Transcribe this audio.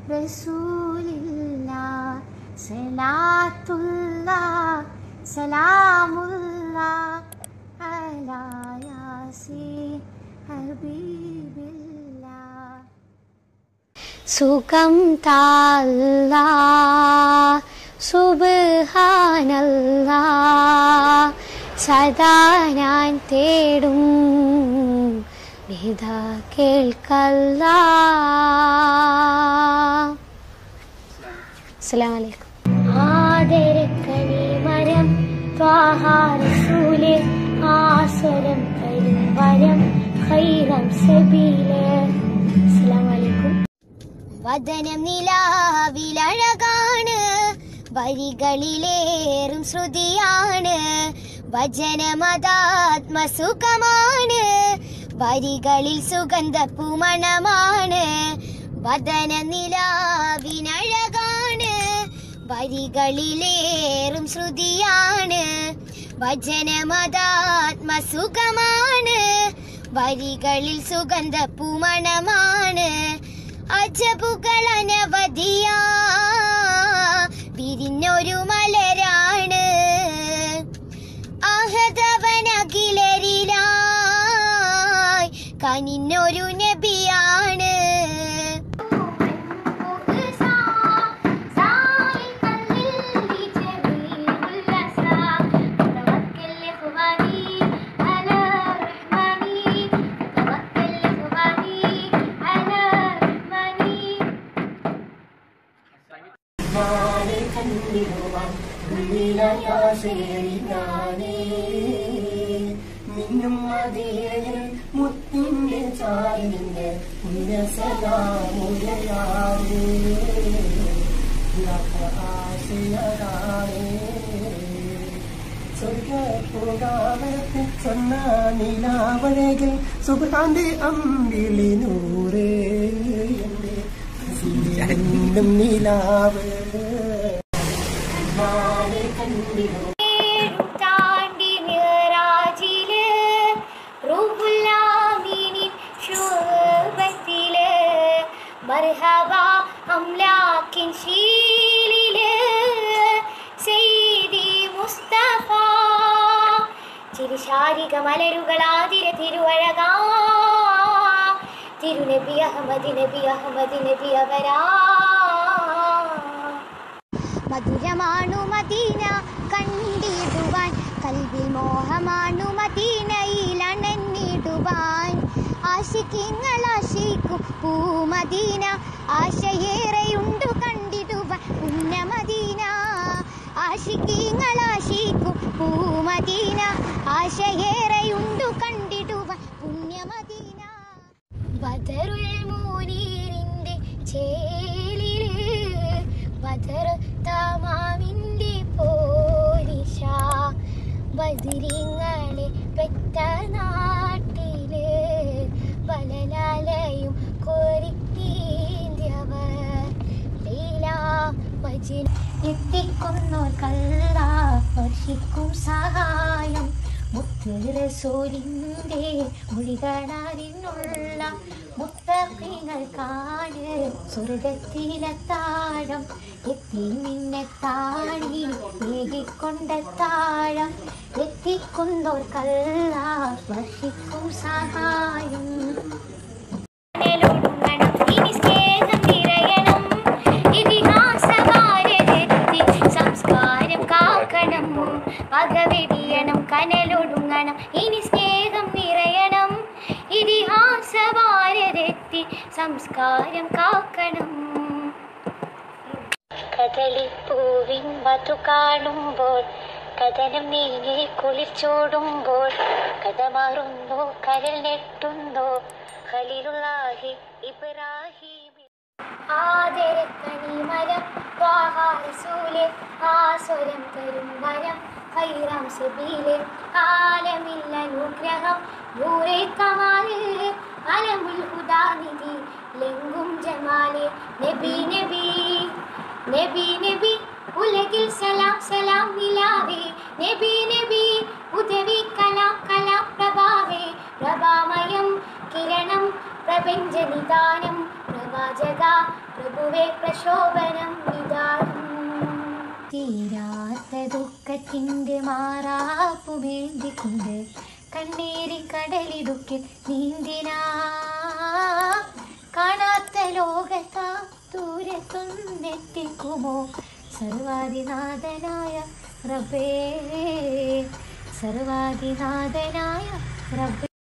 റസൂലില്ല സലാത്തുള്ള സലാമുള്ള അലാ യാസീൻ ഹബീബില്ല സുഖം താല്ല സുബാനല്ല സദാ ഞാൻ തേടും വിധ കേൾക്കല്ല അസ്സലാമു അലൈക്കും ആദരക്കണി മരം ത്വാഹാരസൂലെ ആസ്വരം തരും വരം ഖൈറം സബീലെ അസ്സലാമു അലൈക്കും വദനം നിലാവിലഴകാണ് വരികളിലേറും ശ്രുതിയാണ് വചനമതാത്മസുഖമാണ് വരികളിൽ സുഗന്ധ പൂമണമാണ് വദന നിലാവിനഴകാണ് വരികളിലേറും ശ്രുതിയാണ് വചനമതാത്മസുഖമാണ് വരികളിൽ സുഗന്ധ പൂമണമാണ് അജബുകൾ അനവധിയാ വിരിഞ്ഞൊരു മലരാണ് അഹദവനകിലരിലായി കനിന്നൊരു നബിയാണ് മിന്നും മതിയിൽ മുത്തിന്റെ ചാലിന്റെ പുണ്യസലാമുലയാറേ ആശയരാണേ സ്വർഗപ്പോകാമത്ത് ചെന്ന നിലാവഴകിൽ സുബാന്റെ അമ്പിളി നൂറേ എന്റെ ഹസീനും നിലാവ് നാളെ കണ്ടിടും താണ്ടി മിറാജില് റൂഹുല്ലാമീനിൻ ശോഭത്തില് മർഹബ അംലാക്കിൻ ശീലില് സെയ്തി മുസ്തഫ ചിരിശാരിക മലരുകളാതിര തിരുവഴകാ തിരുനബി അഹമ്മദ് നബി അഹമ്മദ് നബി അവരാ മധുരമാണു മദീന കണ്ടിടുവാൻ കൽവിൽ മോഹമാണു മദീനയിൽ അണഞ്ഞിടുവാൻ ആശിക്കിങ്ങൾ ആശിക്കും പൂമദീന ആശയേറെയുണ്ടു കണ്ടിടുവാൻ പുണ്യമദീന ആശിക്കിങ്ങൾ ആശിക്കും പൂമദീന ആശയേറെയുണ്ടു കണ്ടിടുവാൻ പുണ്യമദീന ബദറുൽ മൂനീറിന്റെ ചേലില് ബദർ തമാമിന്റെ പോരിഷ ബദിരിങ്ങളെ പെറ്റ നാട്ടില് വലലാലയും കോരിത്തീന്ത്യവർ ലീല മജിൻ എത്തിക്കുന്നോർക്കല്ല വർഷിക്കും സഹായം മുത്തുറസൂലിൻ്റെ മൊഴികളറിനുള്ള മുത്തക്കിങ്ങൾക്കാണ് സ്വർഗത്തിലെത്താഴം എത്തി നിന്നെ താഴി ഏകിക്കൊണ്ട താഴം എത്തിക്കുന്നോർക്കല്ല വർഷിക്കും സഹായം ഇനി സ്നേഹം നിറയണം ഇതിഹാസകാരകത്തി സംസ്കാരം കാക്കണം പകവെടിയണം കനലൊടുങ്ങണം ഇനി സ്നേഹം നിറയണം ഇതിഹാസവാരരെത്തി സംസ്കാരം കാക്കണം കദളിപ്പൂവിൻ മധു കാണുമ്പോൾ കഥനം നീങ്ങി കുളിച്ചോടുമ്പോൾ കഥ മാറുന്നു കരൽ നെട്ടുന്നു ഖലീലുള്ളാഹി ഇബ്രാഹിം ആദരക്കണി മരം ത്വാഹാരസൂലെ ആസ്വരം തരും വരം ഹൈറാം സബീലെ ആലമില്ല അനുഗ്രഹം നൂറെ കമാല് അലമുൽ ഹുദാനിധി ലെങ്കും ജമാലെ നബി നബി നബി നബി ഉലകിൽ സലാം സലാം നിലാവേ നബി നബി ഉദവി കലാം കലാം പ്രഭാവേ പ്രഭാമയം കിരണം പ്രപഞ്ച നിദാനം പ്രവാചക പ്രഭുവെ പ്രശോഭനം വിധാനം തീരാത്ത ദുഃഖത്തിൻ്റെ മാറാപ്പുമേന്തിക്കൊണ്ട് കണ്ണീരി കടലിടുക്കിൽ നീന്തിനാ കാണാത്ത ലോകത്താ ദൂരത്തൊന്നെത്തിക്കുമോ സർവാധിനാഥനായ റബ്ബേ സർവാധിനാഥനായ റബ്ബേ